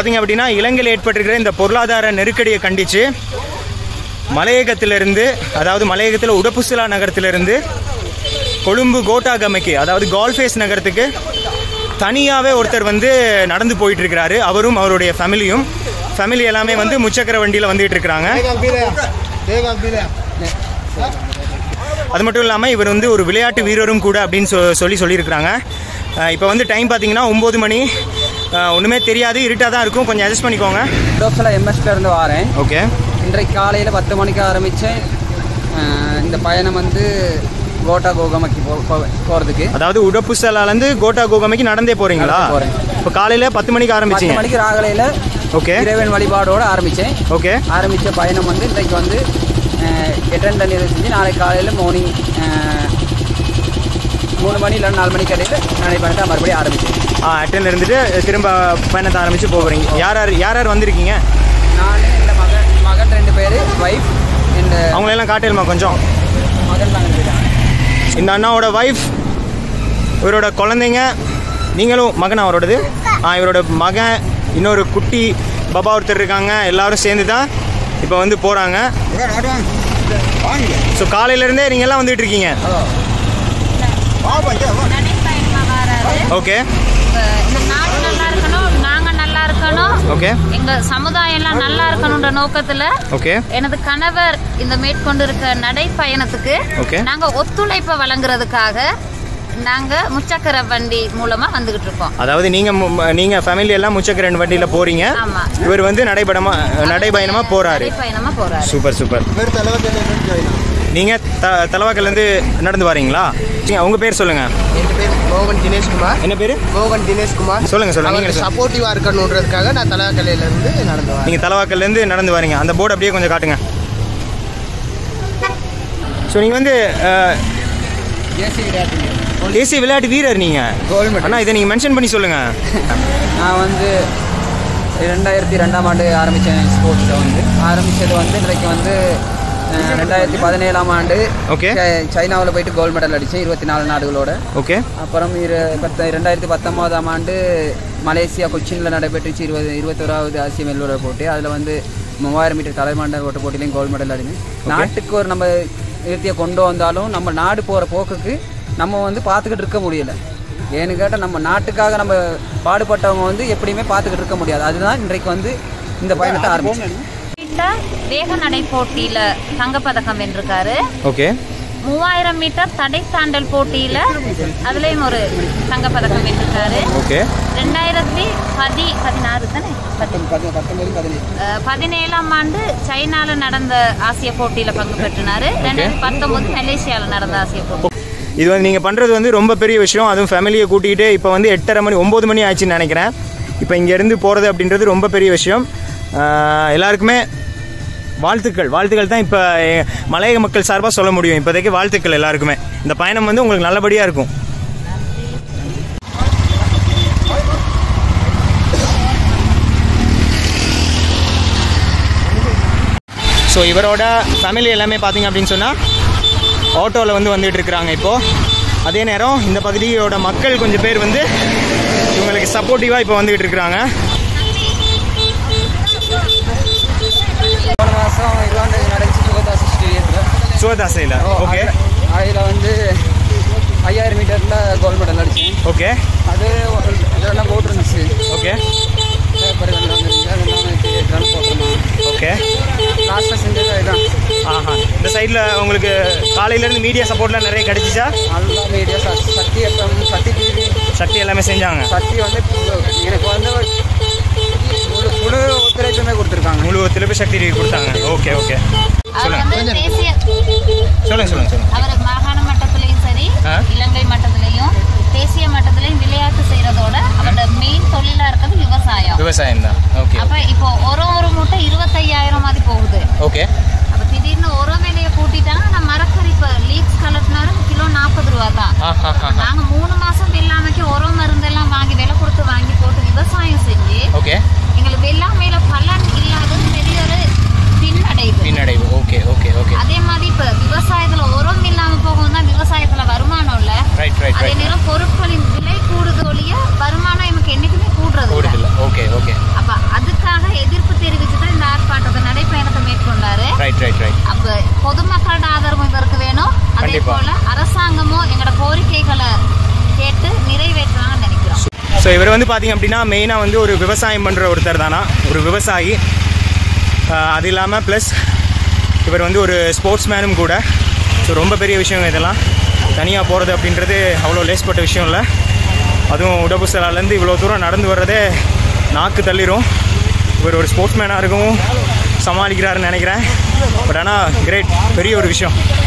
பார்த்தீங்க அப்படின்னா இலங்கையில் ஏற்பட்டிருக்கிற இந்த பொருளாதார நெருக்கடியை கண்டித்து மலையகத்திலிருந்து அதாவது மலையகத்தில் உடப்புசிலா நகரத்திலிருந்து கொழும்பு கோட்டாகமைக்கு அதாவது கால்ஃபேஸ் நகரத்துக்கு தனியாகவே ஒருத்தர் வந்து நடந்து போயிட்டு இருக்கிறாரு அவரும் அவருடைய ஃபேமிலியும் ஃபேமிலி எல்லாமே வந்து முச்சக்கர வண்டியில் வந்துட்டு இருக்கிறாங்க அது மட்டும் இல்லாமல் இவர் வந்து ஒரு விளையாட்டு வீரரும் கூட அப்படின்னு சொ சொல்லி சொல்லியிருக்கிறாங்க இப்போ வந்து டைம் பார்த்தீங்கன்னா ஒம்பது மணி அஹ், ஒன்றுமே தெரியாது இருட்டாக தான் இருக்கும் கொஞ்சம் அட்ஜஸ்ட் பண்ணிக்கோங்க டோப்ஸில் எம்எஸ்ல இருந்து வரேன் ஓகே இன்றைக்கு காலையில் பத்து மணிக்கு ஆரம்பித்தேன் இந்த பயணம் வந்து கோட்டா கோகமக்கு போ போ- போறதுக்கு அதாவது உடப்புசலாலேருந்து கோட்டா கோகமைக்கு நடந்தே போகிறீங்களா நடந்தே போறேன். இப்போ காலையில் பத்து மணிக்கு பத்து ஆரம்பிச்சிங்க மணிக்கு ராகலையில் ஓகே இறைவன் வழிபாடோட ஆரம்பித்தேன் ஓகே ஆரம்பித்த பயணம் வந்து இன்றைக்கு வந்து எட்டன் தண்ணி செஞ்சு நாளைக்கு காலையில் மார்னிங் மூணு மணி இல்லை நாலு மணிக்கு இடையில நடைபயணத்தை மறுபடியும் ஆரம்பித்தேன் ஆ அட்டன் இருந்துட்டு திரும்ப பயணத்தை ஆரம்பித்து போகிறீங்க யார் யார் யார் யார் வந்திருக்கீங்க நான் இந்த மகன் மகன் ரெண்டு பேர் ஒய்ஃப் இந்த அவங்களெல்லாம் காட்டிடுமா கொஞ்சம் மகன் நாங்கள் போயிட்டாங்க இந்த அண்ணாவோட ஒய்ஃப் இவரோட குழந்தைங்க நீங்களும் மகன் அவரோடது ஆ இவரோட மகன் இன்னொரு குட்டி பாபா ஒருத்தர் இருக்காங்க எல்லாரும் சேர்ந்து தான் இப்போ வந்து போகிறாங்க ஸோ காலையிலேருந்தே நீங்கள் எல்லாம் வந்துட்டு இருக்கீங்க நடைப்பயணமா வராது. ஓகே இப்ப இந்த நாடு நல்லா இருக்கணும் நாங்க நல்லா இருக்கணும் ஓகே எங்க சமுதாயம் எல்லாம் நல்லா இருக்கணும்ன்ற நோக்கத்துல ஓகே எனது கணவர் இந்த மேற்கொண்டிருக்க நடைப்பயணத்துக்கு Okay. நாங்க ஒத்துழைப்பை வழங்குறதுக்காக நாங்க முச்சக்கர வண்டி மூலமா வந்துகிட்டு இருக்கோம் அதாவது நீங்கள் நீங்கள் ஃபேமிலி எல்லாம் முச்சக்கரன் வண்டியில் போகிறீங்க ஆமா. இவர் வந்து நடைபடமா நடைபயணமாக போகிறாரு நடைப்பயணமா போறாரு சூப்பர் சூப்பர் நீங்கள் த தலவாக்கல்லேருந்து நடந்து வரீங்களா உங்கள் பேர் சொல்லுங்கள் என் பேர் மோகன் தினேஷ்குமார் என்ன பேர் மோகன் தினேஷ்குமார் சொல்லுங்க, சொல்லுங்க. நீங்க அவருக்கு சொல்லுங்க. சப்போர்ட்டிவா இருக்கணுன்றதுக்காக நான் தலகலையில இருந்து நடந்து வரேன் நீங்கள் தலவாக்கல்லேருந்து நடந்து வரீங்க அந்த போர்டு அப்படியே கொஞ்சம் காட்டுங்க ஸோ நீங்கள் வந்து அஹ், தேசிய விளையாட்டு தேசிய விளையாட்டு வீரர் நீங்கள் Gold medal. அண்ணா இதை நீங்கள் மென்ஷன் பண்ணி சொல்லுங்கள் நான் வந்து ரெண்டாயிரத்தி ரெண்டாம் ஆண்டு ஆரம்பித்தேன் ஸ்போர்ட்ஸில் வந்து ஆரம்பித்தது வந்து இன்றைக்கு வந்து அஹ், ரெண்டாயிரத்தி பதினேழாம் ஆண்டு Okay. சைனாவில் போயிட்டு கோல்டு மெடல் அடித்தேன் இருபத்தி நாலு நாடுகளோட ஓகே அப்புறம் இரு பத்த ரெண்டாயிரத்தி பத்தொம்போதாம் ஆண்டு மலேசியா கொச்சினில் நடைபெற்றுச்சு இருபது இருபத்தோராவது ஆசிய மெல்லூர போட்டி அதில் வந்து மூவாயிரம் மீட்டர் தலைமாண்ட ஓட்ட போட்டிலையும் கோல்டு மெடல் அடினேன் நாட்டுக்கு ஒரு நம்ம நிறுத்தியை கொண்டு வந்தாலும் நம்ம நாடு போகிற போக்குக்கு நம்ம வந்து பார்த்துக்கிட்டு இருக்க முடியல ஏன்னு கேட்டால் நம்ம நாட்டுக்காக நம்ம பாடுபட்டவங்க வந்து எப்படியுமே பார்த்துக்கிட்டு இருக்க முடியாது அதுதான் இன்றைக்கு வந்து இந்த பயணத்தை ஆரம்பிச்சேன் மீட்டர் வேக நடை போட்டியில தங்கப்பதக்கம் வென்றிருக்காரு ஓகே மூவாயிரம் மீட்டர் தடை தாண்டல் போட்டியில அதுலயும் ஒரு தங்கப்பதக்கம் வென்றிருக்காரு ஓகே ரெண்டாயிரத்தி பதி பதினாறு தானே பதி- பத்தொன்பது பதினேழு அஹ், பதினேழாம் ஆண்டு சைனால நடந்த ஆசிய போட்டியில பங்கு பெற்றினாரு ரெண்டாயிரத்தி பத்தொன்பது மலேசியால நடந்த ஆசிய போட்டி இது வந்து நீங்கள் பண்ணுறது வந்து ரொம்ப பெரிய விஷயம் அதுவும் ஃபேமிலியை கூட்டிகிட்டு இப்போ வந்து எட்டரை மணி ஒம்பது மணி ஆச்சுன்னு நினைக்கிறேன் இப்போ இங்கேருந்து போகிறது அப்படின்றது ரொம்ப பெரிய விஷயம் ஆஹ், எல்லாருக்குமே வாழ்த்துக்கள் வாழ்த்துக்கள் தான் இப்போ மலையக மக்கள் சார்பாக சொல்ல முடியும் இப்போதைக்கு வாழ்த்துக்கள் எல்லாருக்குமே இந்த பயணம் வந்து உங்களுக்கு நல்லபடியாக இருக்கும் ஸோ இவரோட ஃபேமிலி எல்லாமே பார்த்தீங்க அப்படின்னு சொன்னால் ஆட்டோவில் வந்து வந்துட்டு இருக்கிறாங்க இப்போது அதே நேரம் இந்த பகுதியோட மக்கள் கொஞ்சம் பேர் வந்து இவங்களுக்கு சப்போர்ட்டிவாக இப்போ வந்துகிட்டு இருக்கிறாங்க போன மாதம் இருபது நடந்துச்சு சுகதாசி ஸ்டேடியத்தில் சிவதாசையில் ஓகே அதில் வந்து ஐயாயிரம் மீட்டரில் கோல்டு மெடல் அடித்தேன் ஓகே அது ஒரு- இதெல்லாம் போட்டிருந்துச்சு ஓகே பேப்பர் வெள்ளம் இருந்துச்சு அதெல்லாம் ரன் போட்டிருந்தோம் ஓகே லாஸ்ட்டில் செஞ்சது அதுதான் ஆஹா இந்த சைடில் உங்களுக்கு காலையிலேருந்து மீடியா சப்போர்ட்லாம் நிறைய கிடைச்சிச்சா நல்லா media Sakthi FM Sakthi TV Sakthi எல்லாமே செஞ்சாங்க சக்தி வந்து எனக்கு வந்து ஒரு முழு முழு ஒத்துழைப்புமே கொடுத்துருக்காங்க முழு ஒத்துழைப்பு சக்தி டிவி கொடுத்தாங்க ஓகே ஓகே அவர் வந்து தேசிய சொல்லுங்கள் சொல்லுங்கள் சொல்லுங்கள் அவர் மாகாண மட்டத்திலையும் சரி ஆ. இலங்கை மட்டத்திலையும் தேசிய மட்டத்திலையும் விளையாட்டு செய்யறதோட அவரோட மெயின் தொழிலா இருக்கிறது விவசாயம் விவசாயம் தான் ஓகே அப்ப இப்போ ஒரு ஒரு மூட்டை இருபத்தையாயிரம் மாதிரி போகுது ஓகே அப்ப திடீர்னு உரம் விலையை கூட்டிட்டாங்க நான் மரக்கறி இப்போ லீக்ஸ் கலட்டினாலும் கிலோ நாற்பது ரூபா தான் ஆஹா நாங்க மூணு மாசம் வெள்ளாமைக்கு உரம் மருந்தெல்லாம் வாங்கி விலை கொடுத்து வாங்கி போட்டு விவசாயம் செஞ்சு ஓகே எங்களுக்கு வெள்ளாமையில பலன் இல்லாதது பெரிய ஒரு பின்னடைவு பின்னடைவு ஓகே ஓகே ஓகே அதே மாதிரி இப்ப விவசாயத்துல உரம் இல்லாம போகும் தான் விவசாயத்துல வருமானம் இல்ல ரைட் ரைட் அதே ரைட் நேரம் பொருட்களின் விலை கூடுது ஒழிய வருமானம் எனக்கு என்னைக்குமே கூடுறது இல்ல கூடுதில்ல ஓகே ஓகே அப்ப ஸோ இவர் வந்து பார்த்தீங்க அப்படின்னா மெயினாக வந்து ஒரு விவசாயம் பண்ணுற ஒருத்தர் தானா ஒரு விவசாயி ஆஹ் அது இல்லாமல் ப்ளஸ் இவர் வந்து ஒரு ஸ்போர்ட்ஸ் மேனும் கூட ஸோ ரொம்ப பெரிய விஷயம் இதெல்லாம் தனியாக போகிறது அப்படின்றது அவ்வளோ லேஸ்பட்ட விஷயம் இல்லை அதுவும் உடம்புசலாலேருந்து இவ்வளோ தூரம் நடந்து வர்றதே நாக்கு தள்ளிரும் இவர் ஒரு ஸ்போர்ட்ஸ் மேனாக இருக்கவும் சமாளிக்கிறாருன்னு நினைக்கிறேன் பட் ஆனால் கிரேட் பெரிய ஒரு விஷயம்